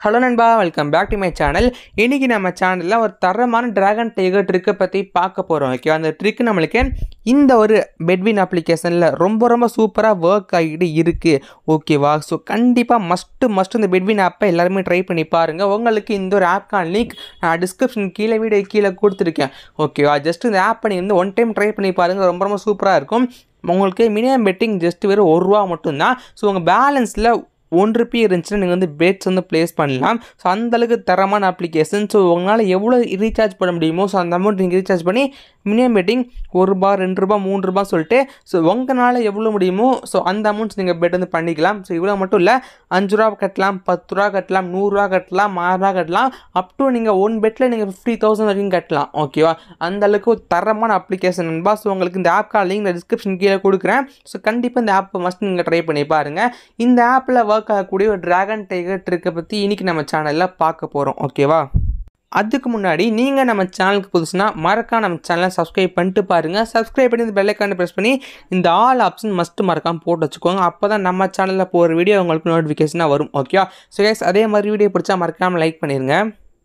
hello நண்பா welcome back to my channel இன்றைக்கி நம்ம சேனலில் ஒரு தரமான டிராகன் டைகர் ட்ரிக்கை பற்றி பார்க்க போகிறோம் ஓகே அந்த ட்ரிக் நம்மளுக்கு இந்த ஒரு பெட்வின் அப்ளிகேஷனில் ரொம்ப ரொம்ப சூப்பராக ஒர்க் ஆகிட்டு இருக்குது ஓகேவா ஸோ கண்டிப்பாக மஸ்ட்டு மஸ்ட் இந்த பெட்வின் ஆப்பை எல்லாருமே ட்ரை பண்ணி பாருங்கள் உங்களுக்கு இந்த ஒரு ஆப்கான லிங்க் நான் டிஸ்கிரிப்ஷன் கீழே வீடியோ கீழே கொடுத்துருக்கேன் ஓகேவா ஜஸ்ட் இந்த ஆப் நீங்கள் வந்து ஒன் டைம் ட்ரை பண்ணி பாருங்கள் ரொம்ப ரொம்ப சூப்பராக இருக்கும் உங்களுக்கு மினிமம் பெட்டிங் ஜஸ்ட் வெறும் ஒரு ரூபா மட்டும்தான் ஸோ உங்கள் பேலன்ஸில் ஒன் ருபி இருந்துச்சுன்னா நீங்கள் வந்து பெட்ஸ் வந்து ப்ளேஸ் பண்ணலாம் ஸோ அந்தளவுக்கு தரமான அப்ளிகேஷன் ஸோ உங்களால் எவ்வளோ ரீசார்ஜ் பண்ண முடியுமோ ஸோ அந்த அமௌண்ட் நீங்கள் ரீசார்ஜ் பண்ணி மினிமம் பெட்டிங் ஒரு ரூபா ரெண்டு ரூபா மூணு ரூபா சொல்லிட்டு ஸோ உங்களால் எவ்வளோ முடியுமோ ஸோ அந்த அமௌண்ட்ஸ் நீங்கள் பெட் வந்து பண்ணிக்கலாம் ஸோ இவ்வளோ மட்டும் இல்லை அஞ்சு ரூபா கட்டலாம் பத்து ரூபா கட்டலாம் நூறுரூவா கட்டலாம் ஆறுரூவா கட்டலாம் அப் டு நீங்கள் ஒன் பெட்டில் நீங்கள் ஃபிஃப்டி தௌசண்ட் வரைக்கும் கட்டலாம் ஓகேவா அந்த அளவுக்கு ஒரு தரமான அப்ளிகேஷன் நண்பா ஸோ உங்களுக்கு இந்த ஆப்க்கான லிங்க் நான் டிஸ்கிரிப்ஷன் கீழே கொடுக்குறேன் ஸோ கண்டிப்பாக இந்த ஆப்பை மஸ்ட் நீங்கள் ட்ரை பண்ணி பாருங்கள் இந்த ஆப்பில் ஒர்க் ஆகக்கூடிய ஒரு டிராகன் டைகர் ட்ரிக்கை பற்றி இன்றைக்கி நம்ம சேனலில் பார்க்க போகிறோம் ஓகேவா அதுக்கு முன்னாடி நீங்கள் நம்ம சேனலுக்கு புதுசுனா மறக்காம நம்ம சேனலை சப்ஸ்கிரைப் பண்ணிட்டு பாருங்கள் சப்ஸ்கிரைப் பண்ணி இந்த பெல்லைக்கான ப்ரெஸ் பண்ணி இந்த ஆல் ஆப்ஷன் மஸ்ட்டு மறக்காமல் போட்டு வச்சுக்கோங்க அப்போ தான் நம்ம சேனலில் போகிற வீடியோ உங்களுக்கு நோட்டிஃபிகேஷனாக வரும் ஓகேவா ஸோ கேஸ் அதே மாதிரி வீடியோ பிடிச்சா மறக்காமல் லைக் பண்ணிடுங்க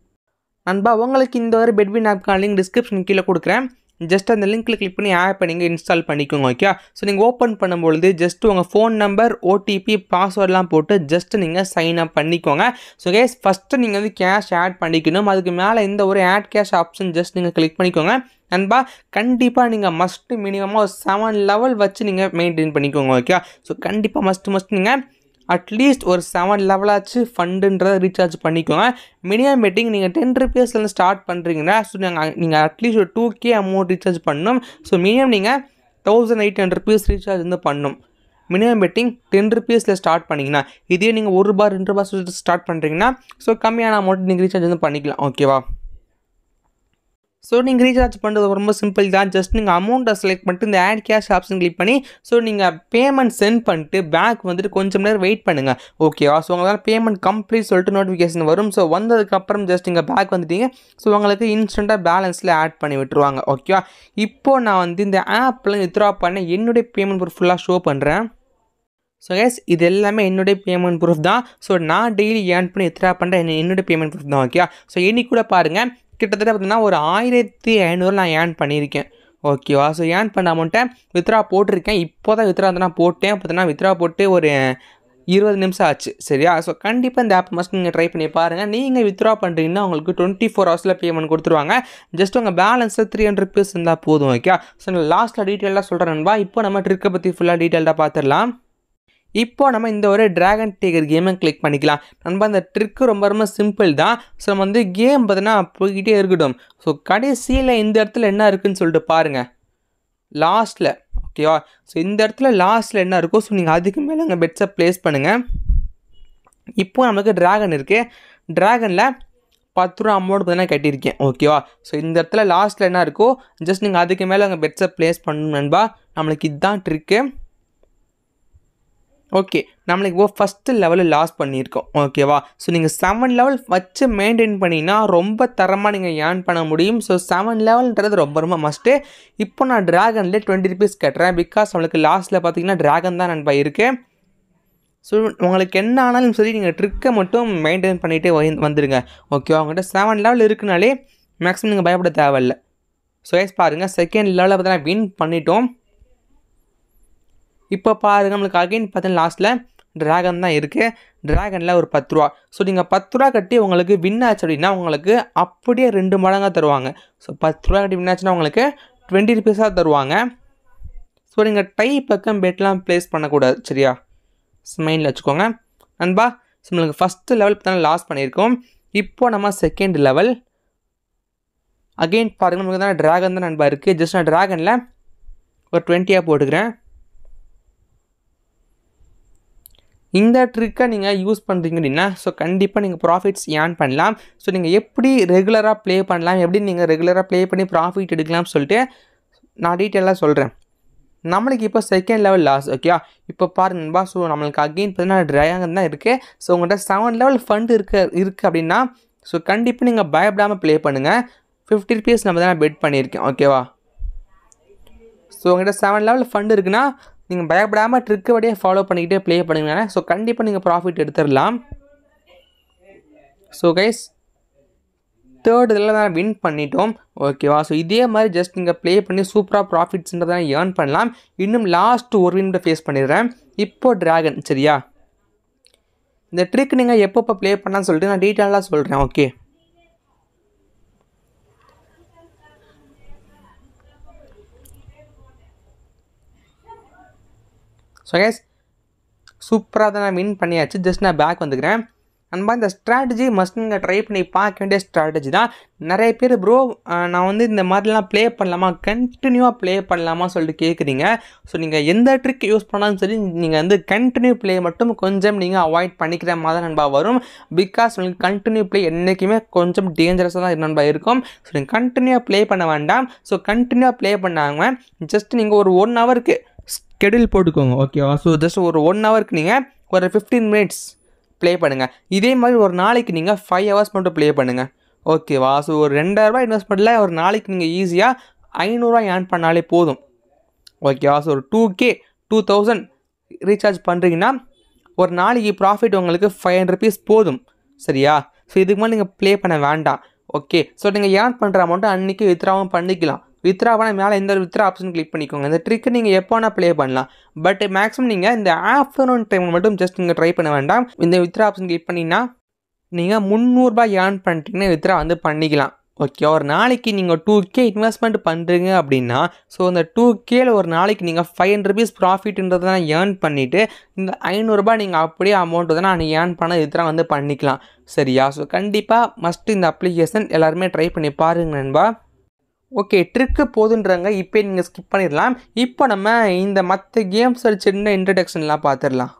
நண்பா உங்களுக்கு இந்த ஒரு பெட்வின் ஆப்க்கான லிங்க் டிஸ்கிரிப்ஷன் கீழே கொடுக்குறேன் ஜஸ்ட் அந்த லிங்க்கில் கிளிக் பண்ணி ஆப்பை நீங்கள் இன்ஸ்டால் பண்ணிக்கோங்க ஓகே ஸோ நீங்கள் ஓப்பன் பண்ணும்பொழுது ஜஸ்ட் உங்கள் ஃபோன் நம்பர் ஓடிபி பாஸ்வேர்ட்லாம் போட்டு ஜஸ்ட் நீங்கள் சைன் அப் பண்ணிக்கோங்க ஸோ கேஸ் ஃபஸ்ட்டு நீங்கள் வந்து கேஷ் ஆட் பண்ணிக்கணும் அதுக்கு மேலே இந்த ஒரு ஆட் கேஷ் ஆப்ஷன் ஜஸ்ட் நீங்கள் கிளிக் பண்ணிக்கோங்க நண்பா கண்டிப்பாக நீங்கள் மஸ்ட்டு மினிமமாக ஒரு செவன் லெவல் வச்சு நீங்கள் மெயின்டைன் பண்ணிக்கோங்க ஓகே ஸோ கண்டிப்பாக மஸ்ட்டு மஸ்ட் நீங்கள் அட்லீஸ்ட் ஒரு செவன் லெவலாச்சு ஃபண்டுன்றதை ரீசார்ஜ் பண்ணிக்கோங்க மினிமம் பெட்டிங் நீங்கள் டென் ருபீஸ்லேருந்து ஸ்டார்ட் பண்ணுறீங்கன்னா ஸோ நீங்கள் நீங்கள் அட்லீஸ்ட் ஒரு டூ கே அமௌண்ட் ரீசார்ஜ் பண்ணணும் ஸோ மினிமம் நீங்கள் thousand eight hundred rupees recharge வந்து பண்ணணும் மினிமம் பெட்டிங் டென் ருபீஸில் ஸ்டார்ட் பண்ணிங்கன்னா இதே நீங்கள் ஒரு ரூபா ரெண்டு ரூபா சொல்லிட்டு ஸ்டார்ட் பண்ணுறீங்கன்னா ஸோ கம்மியான அமௌண்ட் நீங்கள் ரீசார்ஜ் வந்து பண்ணிக்கலாம் ஓகேவா ஸோ நீங்கள் ரீசார்ஜ் பண்ணுறது ரொம்ப சிம்பிள் தான் ஜஸ்ட் நீங்கள் அமௌண்ட்டை செலக்ட் பண்ணிட்டு இந்த ஆட் கேஷ் ஆப்ஷன் கிளிக் பண்ணி ஸோ நீங்கள் பேமெண்ட் சென்ட் பண்ணிட்டு பேங்க் வந்துட்டு கொஞ்சம் நேரம் வெயிட் பண்ணுங்கள் ஓகேவா ஸோ உங்களால் பேமெண்ட் கம்ப்ளீட் சொல்லிட்டு நோட்டிஃபிகேஷன் வரும் ஸோ வந்ததுக்கப்புறம் ஜஸ்ட் நீங்கள் பேக் வந்துட்டீங்க ஸோ உங்களுக்கு இன்ஸ்டண்ட்டாக பேலன்ஸில் ஆட் பண்ணி விட்டுருவாங்க ஓகேவா இப்போது நான் வந்து இந்த ஆப்பில் வித்ரா பண்ண என்னுடைய பேமெண்ட் ப்ரூஃப் ஃபுல்லாக ஷோ பண்ணுறேன் ஸோ எஸ் இது எல்லாமே என்னுடைய பேமெண்ட் ப்ரூஃப் தான் ஸோ நான் டெய்லி ஏர்ன் பண்ணி வித்ரா பண்ணுற என்னுடைய பேமெண்ட் ப்ரூஃப் தான் ஓகே ஸோ இன்னைக்கு கூட பாருங்கள் கிட்டத்தட்ட பார்த்தீங்கன்னா ஒரு ஆயிரத்தி ஐநூறு நான் ஏர்ன் பண்ணியிருக்கேன் ஓகேவா ஸோ ஏர்ன் பண்ண அமௌண்ட்டை வித்ரா போட்டிருக்கேன் இப்போ தான் வித்ரா வந்து நான் போட்டேன் பார்த்தீங்கன்னா வித்ரா போட்டு ஒரு இருபது நிமிஷம் ஆச்சு சரியா ஸோ கண்டிப்பாக இந்த ஆப் மஸ்ட் நீங்கள் ட்ரை பண்ணி பாருங்கள் நீங்கள் வித்ரா பண்ணுறீங்கன்னா உங்களுக்கு டுவெண்ட்டி ஃபோர் ஹவர்ஸில் பேமெண்ட் கொடுத்துருவாங்க ஜஸ்ட் உங்கள் பேலன்ஸில் த்ரீ ஹண்ட்ரட் ருபீஸ் இருந்தால் போதும் ஓகே ஸோ நான் லாஸ்ட்டில் டீட்டெயிலாக சொல்கிறேன்பா இப்போ நம்ம ட்ரிக்கை பற்றி ஃபுல்லாக டீட்டெயிலாக பார்த்துடலாம் இப்போ நம்ம இந்த ஒரு ட்ராகன் டேகர் கேமை கிளிக் பண்ணிக்கலாம் நண்பா இந்த ட்ரிக்கு ரொம்ப ரொம்ப சிம்பிள் தான் ஸோ நம்ம வந்து கேம் பார்த்தீங்கன்னா போய்கிட்டே இருக்கட்டும் ஸோ கடைசியில் இந்த இடத்துல என்ன இருக்குதுன்னு சொல்லிட்டு பாருங்கள் லாஸ்ட்டில் ஓகேவா ஸோ இந்த இடத்துல லாஸ்ட்டில் என்ன இருக்கோ ஸோ நீங்கள் அதுக்கு மேலே உங்கள் பெட்ஸை ப்ளேஸ் பண்ணுங்கள் இப்போ நமக்கு ட்ராகன் இருக்குது ட்ராகனில் பத்து ரூபா அமௌண்ட் பார்த்தீங்கன்னா கட்டியிருக்கேன் ஓகேவா ஸோ இந்த இடத்துல லாஸ்ட்டில் என்ன இருக்கோ ஜஸ்ட் நீங்கள் அதுக்கு மேலே உங்கள் பெட்ஸை ப்ளேஸ் பண்ணணும் நண்பா நம்மளுக்கு இதுதான் ட்ரிக்கு ஓகே நம்மளுக்கு இப்போ ஃபஸ்ட்டு லெவலில் லாஸ் பண்ணியிருக்கோம் ஓகேவா ஸோ நீங்கள் செவன் லெவல் வச்சு மெயின்டைன் பண்ணிங்கன்னா ரொம்ப தரமாக நீங்கள் ஏர்ன் பண்ண முடியும் ஸோ செவன் லெவல்ன்றது ரொம்ப ரொம்ப மஸ்ட்டு இப்போ நான் ட்ராகனில் டுவெண்ட்டி ருபீஸ் கட்டுறேன் பிகாஸ் நம்மளுக்கு லாஸ்ட்டில் பார்த்தீங்கன்னா ட்ராகன் தான் நண்பா இருக்குது ஸோ உங்களுக்கு என்ன ஆனாலும் சரி நீங்கள் ட்ரிக்கை மட்டும் மெயின்டைன் பண்ணிகிட்டே வந்துடுங்க ஓகேவா உங்கள்கிட்ட செவன் லெவல் இருக்குனாலே மேக்ஸிமம் நீங்கள் பயப்பட தேவையில்லை ஸோ எஸ் பாருங்கள் செகண்ட் லெவலில் பார்த்தீங்கன்னா வின் பண்ணிட்டோம் இப்போ பாருங்கள் நம்மளுக்கு அகைன் பார்த்தீங்கன்னா லாஸ்ட்டில் ட்ராகன் தான் இருக்குது ட்ராகனில் ஒரு பத்து ரூபா ஸோ நீங்கள் பத்து ரூபா கட்டி உங்களுக்கு வின் ஆச்சு அப்படின்னா உங்களுக்கு அப்படியே ரெண்டு மடங்காக தருவாங்க ஸோ பத்து ரூபா கட்டி வின் ஆச்சுன்னா உங்களுக்கு டுவெண்ட்டி ருபீஸாக தருவாங்க ஸோ நீங்கள் டை பக்கம் பெட்லாம் ப்ளேஸ் பண்ணக்கூடாது சரியா மைண்டில் வச்சுக்கோங்க நண்பா ஸோ நம்மளுக்கு ஃபஸ்ட்டு லெவல் பார்த்தா லாஸ் பண்ணியிருக்கோம் இப்போ நம்ம செகண்ட் லெவல் அகெயின் பாருங்கள் நமக்கு தான் ட்ராகன் தான் நண்பா இருக்குது ஜஸ்ட் நான் ட்ராகனில் ஒரு டுவெண்ட்டியாக போட்டுக்கிறேன் இந்த ட்ரிக்கை நீங்கள் யூஸ் பண்ணுறீங்க அப்படின்னா ஸோ கண்டிப்பாக நீங்கள் ப்ராஃபிட்ஸ் ஏர்ன் பண்ணலாம் ஸோ நீங்கள் எப்படி ரெகுலராக ப்ளே பண்ணலாம் எப்படி நீங்கள் ரெகுலராக ப்ளே பண்ணி ப்ராஃபிட் எடுக்கலாம்னு சொல்லிட்டு நான் டீட்டெயிலாக சொல்கிறேன் நம்மளுக்கு இப்போ செகண்ட் லெவல் லாஸ் ஓகே இப்போ பாருங்கப்பா ஸோ நம்மளுக்கு அகெயின் பார்த்தீங்கன்னா ட்ரையாகன் தான் இருக்குது ஸோ உங்கள்கிட்ட செவன் லெவல் ஃபண்டு இருக்க இருக்குது அப்படின்னா ஸோ கண்டிப்பாக நீங்கள் பயப்படாமல் ப்ளே பண்ணுங்கள் ஃபிஃப்டி ருபீஸ் நம்ம தான் பெட் பண்ணியிருக்கேன் ஓகேவா ஸோ உங்கள்கிட்ட செவன் லெவல் ஃபண்ட் இருக்குன்னா நீங்கள் பயப்படாமல் ட்ரிக்கு வழியாக ஃபாலோ பண்ணிக்கிட்டே ப்ளே பண்ணுங்க ஸோ கண்டிப்பாக நீங்கள் ப்ராஃபிட் எடுத்துடலாம் ஸோ கைஸ் தேர்ட் இதில் தான் வின் பண்ணிட்டோம் ஓகேவா ஸோ இதே மாதிரி ஜஸ்ட் நீங்கள் ப்ளே பண்ணி சூப்பராக ப்ராஃபிட்ஸ்ன்றதை ஏர்ன் பண்ணலாம் இன்னும் லாஸ்ட் ஒரு வின் ஃபேஸ் பண்ணிடுறேன் இப்போ ட்ராகன் சரியா இந்த ட்ரிக் நீங்கள் எப்பப்போ ப்ளே பண்ணலாம்னு சொல்லிட்டு நான் டீட்டெயிலாக சொல்கிறேன் ஓகே ஸோ கேஸ் சூப்பராக தான் நான் வின் பண்ணியாச்சு ஜஸ்ட் நான் பேக் வந்துக்கிறேன் அன்பா இந்த ஸ்ட்ராட்டஜி மஸ்ட் நீங்கள் ட்ரை பண்ணி பார்க்க வேண்டிய ஸ்ட்ராட்டஜி தான் நிறைய பேர் ப்ரோ நான் வந்து இந்த மாதிரிலாம் ப்ளே பண்ணலாமா கண்டினியூவாக ப்ளே பண்ணலாமா சொல்லிட்டு கேட்குறீங்க ஸோ நீங்கள் எந்த ட்ரிக் யூஸ் பண்ணாலும் சரி நீங்கள் வந்து கண்டினியூ ப்ளே மட்டும் கொஞ்சம் நீங்கள் அவாய்ட் பண்ணிக்கிற மாதிரி நண்பா வரும் பிகாஸ் உங்களுக்கு கண்டினியூ ப்ளே என்றைக்குமே கொஞ்சம் டேஞ்சரஸாக தான் நண்பா இருக்கும் ஸோ நீங்கள் கண்டினியூவாக ப்ளே பண்ண வேண்டாம் ஸோ கண்டினியூவாக ப்ளே பண்ணாங்க ஜஸ்ட் நீங்கள் ஒரு ஒன் ஹவருக்கு ஸ்கெடியூல் போட்டுக்கோங்க ஓகேவா ஸோ ஜஸ்ட் ஒரு ஒன் ஹவருக்கு நீங்கள் ஒரு ஃபிஃப்டீன் மினிட்ஸ் ப்ளே பண்ணுங்கள் இதே மாதிரி ஒரு நாளைக்கு நீங்கள் ஃபைவ் ஹவர்ஸ் மட்டும் ப்ளே பண்ணுங்கள் ஓகேவா ஸோ ஒரு ரெண்டாயிரரூபா இன்வெஸ்ட்மெண்ட்டில் ஒரு நாளைக்கு நீங்கள் ஈஸியாக ஐநூறுரூவா ஏர்ன் பண்ணாலே போதும் ஓகேவா ஸோ ஒரு two K two thousand recharge பண்ணுறீங்கன்னா ஒரு நாளைக்கு ப்ராஃபிட் உங்களுக்கு ஃபைவ் ஹண்ட்ரட் ருபீஸ் போதும் சரியா ஸோ இதுக்கு மேலே நீங்கள் ப்ளே பண்ண வேண்டாம் ஓகே ஸோ நீங்கள் ஏர்ன் பண்ணுற அமௌண்ட்டு அன்றைக்கி வித்ராவும் பண்ணிக்கலாம் வித்ரா பண்ண மேலே இந்த வித்ரா ஆப்ஷன் கிளிக் பண்ணிக்கோங்க இந்த ட்ரிக்கு நீங்கள் எப்போ வேணால் ப்ளே பண்ணலாம் பட் மேக்ஸிமம் நீங்கள் இந்த ஆஃப்டர்நூன் டைம் மட்டும் ஜஸ்ட் நீங்கள் ட்ரை பண்ண வேண்டாம் இந்த வித்ரா ஆப்ஷன் கிளிக் பண்ணிங்கன்னா நீங்கள் முந்நூறுரூபா ஏர்ன் பண்ணிட்டீங்கன்னா வித்ரா வந்து பண்ணிக்கலாம் ஓகே ஒரு நாளைக்கு நீங்கள் டூ கே இன்வெஸ்ட்மெண்ட் பண்ணுறீங்க அப்படின்னா ஸோ அந்த டூ கேல ஒரு நாளைக்கு நீங்கள் ஃபைவ் ஹண்ட்ரட் ருபீஸ் ப்ராஃபிட்ன்றதை தான் ஏர்ன் பண்ணிவிட்டு இந்த ஐநூறுரூபா நீங்கள் அப்படியே அமௌண்ட் தான் நான் ஏர்ன் பண்ண இதெல்லாம் வந்து பண்ணிக்கலாம் சரியா ஸோ கண்டிப்பாக மஸ்ட் இந்த அப்ளிகேஷன் எல்லாருமே ட்ரை பண்ணி பாருங்க நண்பா ஓகே ட்ரிக்கு போதுன்றாங்க இப்போ நீங்கள் ஸ்கிப் பண்ணிடலாம் இப்போ நம்ம இந்த மற்ற கேம்ஸ் சின்ன இன்ட்ரடக்ஷன்லாம் பார்த்துடலாம்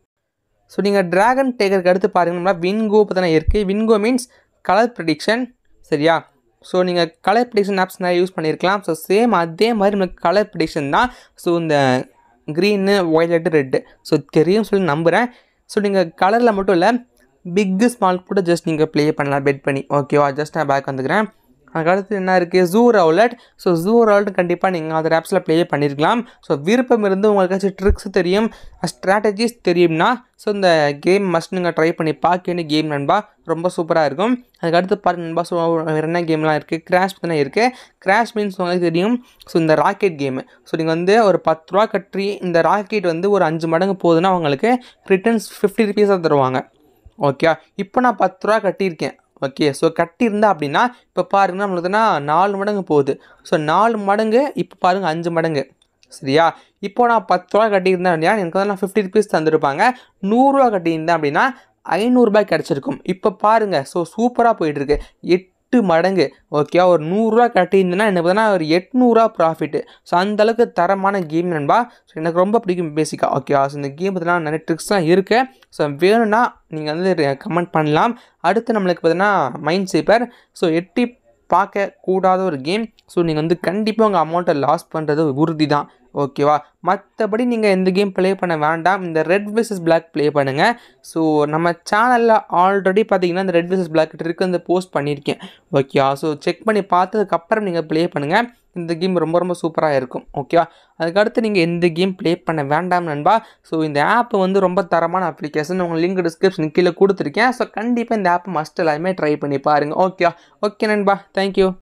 ஸோ நீங்கள் ட்ராகன் டேக்கருக்கு அடுத்து பாருங்கன்னா வின்கோ பார்த்தா இருக்குது வின்கோ மீன்ஸ் கலர் ப்ரிடிக்ஷன் சரியா ஸோ நீங்கள் கலர் ப்ரிடிக்ஷன் ஆப்ஸ் நிறைய யூஸ் பண்ணியிருக்கலாம் ஸோ சேம் அதே மாதிரி நமக்கு கலர் ப்ரிடிக்ஷன் தான் ஸோ இந்த க்ரீனு ஒய்லெட்டு ரெட்டு ஸோ தெரியும் சொல்லி நம்புகிறேன் ஸோ நீங்கள் கலரில் மட்டும் இல்லை பிக்கு ஸ்மால் கூட ஜஸ்ட் நீங்கள் ப்ளே பண்ணலாம் பெட் பண்ணி ஓகேவா ஜஸ்ட் நான் பேக் வந்துக்கிறேன் அதுக்கடுத்து என்ன இருக்குது zoo roulette so zoo roulette கண்டிப்பாக நீங்கள் அதர் ஆப்ஸில் ப்ளே பண்ணியிருக்கலாம் ஸோ விருப்பம் இருந்து உங்களுக்கு ட்ரிக்ஸ் தெரியும் ஸ்ட்ராட்டஜிஸ் தெரியும்னா ஸோ இந்த கேம் மஸ்ட் நீங்கள் ட்ரை பண்ணி பார்க்க வேண்டிய கேம் நண்பா ரொம்ப சூப்பராக இருக்கும் அதுக்கடுத்து பாருங்க நண்பா ஸோ வேறு என்ன கேம்லாம் இருக்குது கிராஷ் தானே இருக்குது கிராஷ் மீன்ஸ் உங்களுக்கு தெரியும் ஸோ இந்த ராக்கெட் கேமு ஸோ நீங்கள் வந்து ஒரு பத்து ரூபா கட்டி இந்த ராக்கெட் வந்து ஒரு அஞ்சு மடங்கு போகுதுன்னா உங்களுக்கு ரிட்டர்ன்ஸ் ஃபிஃப்டி ருபீஸாக தருவாங்க ஓகே இப்போ நான் பத்து ரூபா கட்டியிருக்கேன் ஓகே ஸோ கட்டியிருந்தா அப்படின்னா இப்போ பாருங்க நம்மளுக்குன்னா நாலு மடங்கு போகுது ஸோ நாலு மடங்கு இப்போ பாருங்கள் அஞ்சு மடங்கு சரியா இப்போ நான் பத்து ரூபா கட்டியிருந்தேன் அப்படின்னா எனக்கு வந்து நான் ஃபிஃப்டி ருபீஸ் தந்துருப்பாங்க நூறுரூவா கட்டியிருந்தேன் அப்படின்னா ஐநூறுரூபாய் கிடச்சிருக்கும் இப்போ பாருங்கள் ஸோ சூப்பராக போயிட்டுருக்கு எட்டு மடங்கு ஓகே ஒரு நூறுரூவா கட்டியிருந்தேன்னா எனக்கு பார்த்தீங்கன்னா ஒரு எட்நூறுரூவா ப்ராஃபிட்டு ஸோ அந்தளவுக்கு தரமான கேம் நண்பா ஸோ எனக்கு ரொம்ப பிடிக்கும் பேசிக்காக ஓகே ஸோ இந்த கேம் பார்த்தீங்கன்னா நிறைய ட்ரிக்ஸ்லாம் இருக்குது ஸோ வேணும்னா நீங்கள் வந்து கமெண்ட் பண்ணலாம் அடுத்து நம்மளுக்கு பார்த்தீங்கன்னா மைண்ட் சேப்பர் ஸோ எட்டி பார்க்க கூடாத ஒரு கேம் ஸோ நீங்கள் வந்து கண்டிப்பாக உங்கள் அமௌண்ட்டை லாஸ் பண்ணுறது உறுதி தான் ஓகேவா மற்றபடி நீங்கள் எந்த கேம் ப்ளே பண்ண வேண்டாம் இந்த ரெட் விசஸ் பிளாக் ப்ளே பண்ணுங்கள் ஸோ நம்ம சேனலில் ஆல்ரெடி பார்த்தீங்கன்னா இந்த ரெட் விசஸ் பிளாக் இருக்கு அந்த போஸ்ட் பண்ணியிருக்கேன் ஓகேவா ஸோ செக் பண்ணி பார்த்ததுக்கப்புறம் நீங்கள் ப்ளே பண்ணுங்கள் இந்த கேம் ரொம்ப ரொம்ப சூப்பராக இருக்கும் ஓகேவா அதுக்கடுத்து நீங்கள் எந்த கேம் ப்ளே பண்ண வேண்டாம் நண்பா ஸோ இந்த ஆப் வந்து ரொம்ப தரமான அப்ளிகேஷன் உங்கள் லிங்க் டிஸ்கிரிப்ஷன் கீழே கொடுத்துருக்கேன் ஸோ கண்டிப்பாக இந்த ஆப் மஸ்ட் எல்லாருமே ட்ரை பண்ணி பாருங்கள் ஓகே ஓகே நண்பா தேங்க்யூ